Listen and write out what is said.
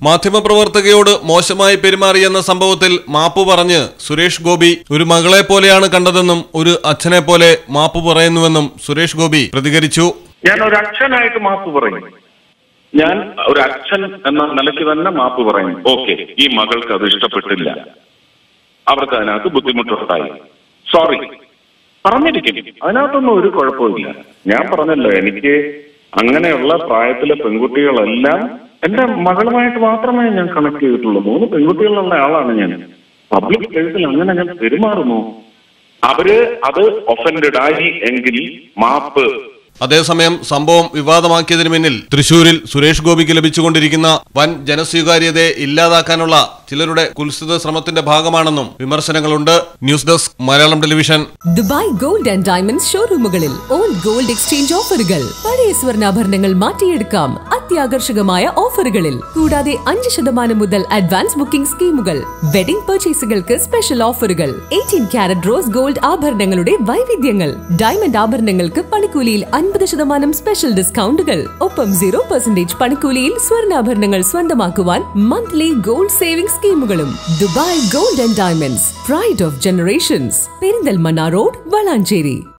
മാധ്യമപ്രവർത്തകയോട് മോശമായി പെരുമാറിയെന്ന സംഭവത്തിൽ മാപ്പ് പറഞ്ഞ് സുരേഷ് ഗോപി ഒരു മകളെ പോലെയാണ് കണ്ടതെന്നും ഒരു അച്ഛനെ പോലെ മാപ്പ് പറയുന്നുവെന്നും സുരേഷ് ഗോപി പ്രതികരിച്ചു ഞാൻ ഒരു അച്ഛനായിട്ട് മാപ്പ് പറയും ഞാൻ ഒരു അച്ഛൻ എന്ന നിലയ്ക്ക് തന്നെ മാപ്പ് പറയും ഓക്കെ ഈ മകൾക്ക് അത് ഇഷ്ടപ്പെട്ടില്ല അവർക്ക് അതിനകത്ത് ബുദ്ധിമുട്ടുണ്ടായി സോറി പറഞ്ഞിരിക്കും അതിനകത്തൊന്നും ഒരു കുഴപ്പമില്ല ഞാൻ പറഞ്ഞല്ലോ എനിക്ക് അങ്ങനെയുള്ള പ്രായത്തിലെ പെൺകുട്ടികളെല്ലാം എന്റെ മകളുമായിട്ട് മാത്രമേ ഞാൻ കണക്ട് ചെയ്തിട്ടുള്ളൂ മൂന്ന് പെൺകുട്ടികളുള്ള ആളാണ് ഞാൻ പബ്ലിക് പ്ലേസിൽ അങ്ങനെ ഞാൻ പെരുമാറുമോ അവര് അത് ഒഫൻഡഡ് ആയി എങ്കിൽ മാപ്പ് അതേസമയം സംഭവം വിവാദമാക്കിയതിനു പിന്നിൽ തൃശൂരിൽ സുരേഷ് ഗോപിക്ക് ലഭിച്ചുകൊണ്ടിരിക്കുന്ന വൻ ജനസ്വീകാര്യതയെ ഇല്ലാതാക്കാനുള്ള ചിലരുടെ കുൽസിത ശ്രമത്തിന്റെ ഭാഗമാണെന്നും വിമർശനങ്ങളുണ്ട് news desk Malayalam television Dubai gold and diamonds ഷോറൂമുകളിൽ ഓൾഡ് ഗോൾഡ് എക്സ്ചേഞ്ച് ഓഫറുകൾ പഴയ സ്വർണ്ണാഭരണങ്ങൾ മാറ്റിയെടുക്കാം അത്യാകർഷകമായ ഓഫറുകളിൽ കൂടാതെ അഞ്ച് ശതമാനം മുതൽ അഡ്വാൻസ് ബുക്കിംഗ് സ്കീമുകൾ വെഡിംഗ് പർച്ചേസുകൾക്ക് സ്പെഷ്യൽ ഓഫറുകൾ എയ്റ്റീൻ ക്യാരറ്റ് റോസ് ഗോൾഡ് ആഭരണങ്ങളുടെ വൈവിധ്യങ്ങൾ ഡയമണ്ട് ആഭരണങ്ങൾക്ക് പണിക്കൂലിയിൽ അൻപത് ശതമാനം സ്പെഷ്യൽ ഡിസ്കൗണ്ടുകൾ ഒപ്പം സീറോ പെർസെന്റേജ് പണിക്കൂലിയിൽ സ്വർണ്ണാഭരണങ്ങൾ സ്വന്തമാക്കുവാൻ മന്ത്ലി ഗോൾഡ് സേവിംഗ് സ്കീമുകളും Dubai gold and diamonds pride of generations Perinthalmanna road Valanchery